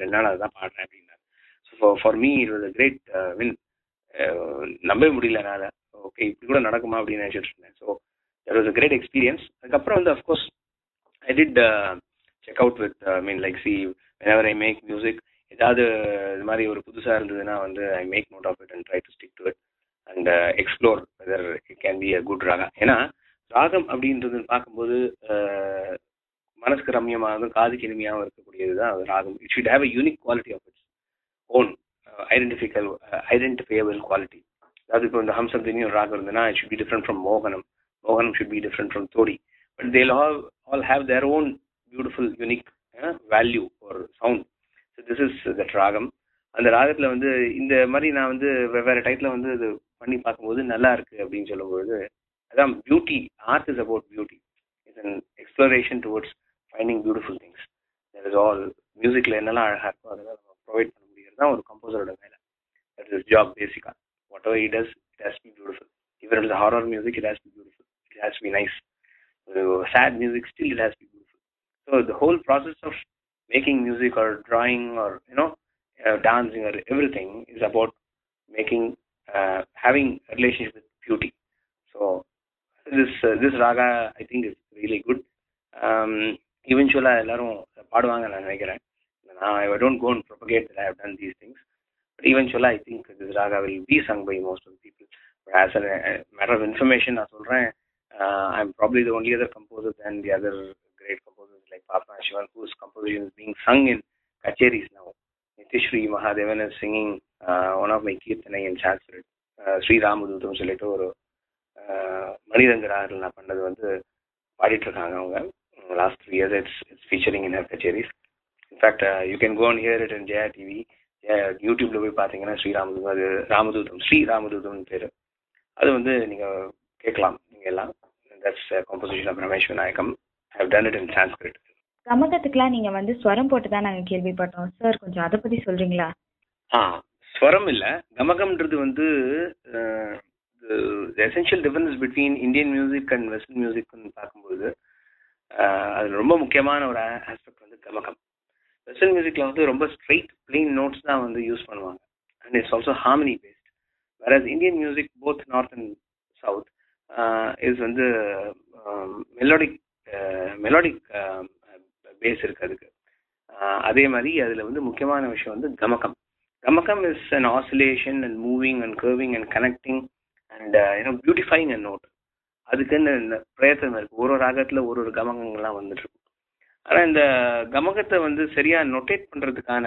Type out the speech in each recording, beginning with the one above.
ரெண்டு நாள் அதுதான் பாடுறேன் அப்படின்னாரு so for me it was a great win நம்பவே முடியல என்னால் ஓகே இப்படி கூட நடக்குமா அப்படின்னு நினைச்சிட்டு இருந்தேன் so that was a great experience அதுக்கப்புறம் வந்து of course I did check out with I mean like see whenever I make music ஏதாவது இது மாதிரி ஒரு புதுசாக இருந்ததுன்னா வந்து I make note of it and try to stick to it and explore whether it can be a good raga ஏன்னா ராகம் அப்படின்றது பார்க்கும்போது uh, மனசுக்கு ரம்யமாகவும் காதுக்கு இனிமையாகவும் இருக்கக்கூடியது தான் அது ராகம் it should have a unique quality of its own identical identifiable quality அதாவது இப்போ இந்த ஹம்சத்தினி ஒரு ராகம் இருந்ததுன்னா it should be different from மோகனம் மோகனம் should be different from Todi but தேல் all all have their own beautiful unique value ஒரு sound so this is that ராகம் அந்த ராகத்தில் வந்து இந்த மாதிரி நான் வந்து வெவ்வேறு டைத்தில் வந்து இது பண்ணி பார்க்கும்போது நல்லா இருக்கு அப்படின்னு சொல்லும்போது அதான் beauty art is about beauty it's an exploration towards finding beautiful things that is all மியூசிக்கில் என்னெல்லாம் அழகாக இருக்கோ அதெல்லாம் நம்ம ப்ரொவைட் பண்ண முடியாது தான் ஒரு கம்போசரோட வேலை தட் இஸ் ஜாப் பேசிக்காக whatever it does it has be beautiful ever is horror music it has be beautiful it has be nice sad music still it has to be beautiful so the whole process of making music or drawing or you know uh, dancing or everything is about making uh, having a relationship with beauty so this uh, this raga i think is really good um eventually எல்லாரும் பாடுவாங்க நான் நினைக்கிறேன் நான் I don't go and propagate that i have done these things but eventually i think this raga will be sung by most of the people but as a, a matter of information நான் சொல்றேன் uh, I'm probably the only other composer than the other great composers like Papa Shivan, whose composition is being sung in kacheris now. Nitishri Mahadevan is singing uh, one of my Kirtanai in Sanskrit. Uh, Sri Ramadutam சொல்லிட்டு ஒரு மணிரங்கராரில் நான் பண்ணது வந்து பாடிட்டு இருக்காங்க அவங்க last three years it's it's featuring in her kutcheris in fact you can go and hear it in Jaya TV யூடியூப்ல போய் பார்த்தீங்கன்னா ஸ்ரீ ராமதூதம் அது ராமதூதம் ஸ்ரீ ராமதூதம்னு பேர் அது வந்து நீங்கள் கேட்கலாம் நீங்க எல்லாம் that's composition of Ramesh Vinayakam I done it in Sanskrit கமகத்துக்குலாம் நீங்க வந்து ஸ்வரம் போட்டு தான் நாங்க கேள்விப்பட்டோம் சார் கொஞ்சம் அதை பத்தி சொல்றீங்களா ஆ ஸ்வரம் இல்ல கமகம்ன்றது வந்து essential difference between Indian music and western மியூசிக்னு பார்க்கும்போது அது ரொம்ப முக்கியமான ஒரு ஆஸ்பெக்ட் வந்து கமகம் வெஸ்டர்ன் மியூசிக்ல வந்து ரொம்ப ஸ்ட்ரைட் பிளெயின் நோட்ஸ் தான் வந்து யூஸ் பண்ணுவாங்க and it's also harmony based வேற Indian music both north and south is வந்து மெலோடிக் மெலோடிக் பேஸ் இருக்கு அதுக்கு அதே மாதிரி அதில் வந்து முக்கியமான விஷயம் வந்து கமகம் கமகம் is an oscillation and moving and curving and connecting and you know beautifying and note அதுக்குன்னு பிரயத்தனம் இருக்கு ஒரு ஒரு ராகத்தில் ஒரு ஒரு கமகங்கள்லாம் வந்துட்டு இருக்கும் ஆனால் இந்த கமகத்தை வந்து சரியாக நொட்டேட் பண்ணுறதுக்கான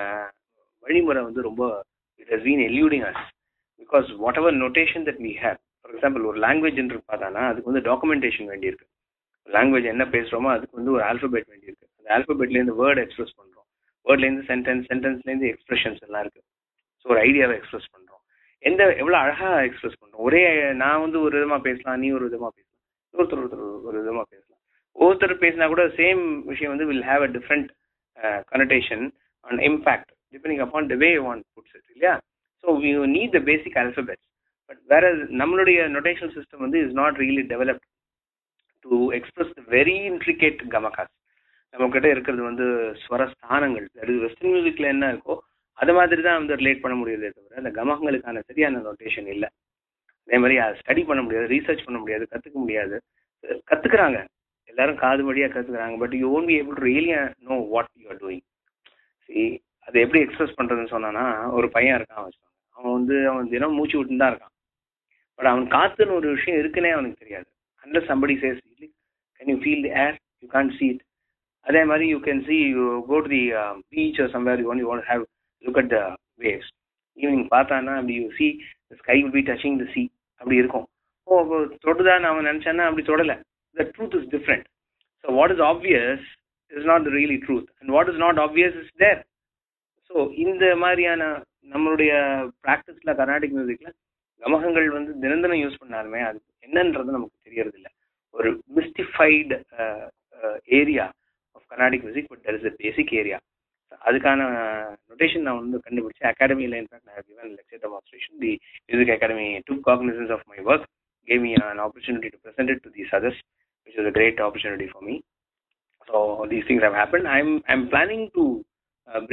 வழிமுறை வந்து ரொம்ப it has been eluding us because whatever notation that we have for example ஒரு லாங்குவேஜ் பார்த்தானா அதுக்கு வந்து டாக்குமெண்டேஷன் வேண்டியிருக்கு லாங்குவேஜ் என்ன பேசுகிறோமோ அதுக்கு வந்து ஒரு ஆல்பபெட் வேண்டியிருக்கு அந்த ஆல்பபெட்லேருந்து வேர்டு எக்ஸ்பிரஸ் பண்ணுறோம் வேர்ட்லேருந்து சென்டென்ஸ் சென்டென்ஸ்லேருந்து எக்ஸ்பிரஷன்ஸ் எல்லாம் இருக்கு ஸோ ஒரு ஐடியாவை எக்ஸ்பிரஸ் பண்ணுறோம் எந்த எவ்வளோ அழகாக எக்ஸ்பிரஸ் பண்ணுறோம் ஒரே நான் வந்து ஒரு விதமாக பேசலாம் நீ ஒரு விதமாக பேசலாம் ஒருத்தர் ஒருத்தர் ஒரு விதமாக பேசலாம் ஒருத்தர் பேசினா கூட சேம் விஷயம் வந்து will have a different connotation on impact depending upon the way one puts it இல்லையா so we need the basic alphabets but வேற நம்மளுடைய நொட்டேஷன் சிஸ்டம் வந்து is not really developed to express very intricate gamakas நம்ம கிட்ட இருக்கிறது வந்து ஸ்வரஸ்தானங்கள் அது western மியூசிக்ல என்ன இருக்கோ அது மாதிரி தான் வந்து ரிலேட் பண்ண முடியுதே தவிர அந்த கமகங்களுக்கான சரியான நோட்டேஷன் இல்லை அதே மாதிரி அதை ஸ்டடி பண்ண முடியாது ரீசர்ச் பண்ண முடியாது கத்துக்க முடியாது கத்துக்கிறாங்க எல்லாரும் காது வழியா கத்துக்கிறாங்க but you won't be able to really know what you are doing see அதை எப்படி எக்ஸ்பிரஸ் பண்றதுன்னு சொன்னானா ஒரு பையன் இருக்கான் வச்சுக்கோங்க அவன் வந்து அவன் தினம் மூச்சு விட்டு தான் இருக்கான் பட் அவன் காத்துன்னு ஒரு விஷயம் இருக்குன்னே அவனுக்கு தெரியாது unless somebody says can you feel the air you can't see it அதே மாதிரி you can see you go to the uh, beach or somewhere you want you want to have look at the waves evening பார்த்தானா அப்படி you see the sky will be touching the sea அப்படி இருக்கும் ஓ அப்போ தொடுதான்னு அவன் நினைச்சானா அப்படி தொடல the truth is different so what is obvious is not the really truth and what is not obvious is there so இந்த மாதிரியான நம்மளுடைய ப்ராக்டிஸ்ல கர்நாடிக் மியூசிக்ல கமகங்கள் வந்து தினம் தினம் யூஸ் பண்ணாலுமே அது என்னன்றது நமக்கு தெரியறது இல்லை ஒரு mystified area of Carnatic music but that is a basic area அதுக்கான நொட்டேஷன் நான் வந்து கண்டுபிடிச்சேன் அகாடமியில் இன்ஃபேக்ட் நான் given lecture demonstration the music academy to cognizance of my work gave me an opportunity to present it to these others, which was a great opportunity for me. So these things have happened. I'm I'm planning to uh,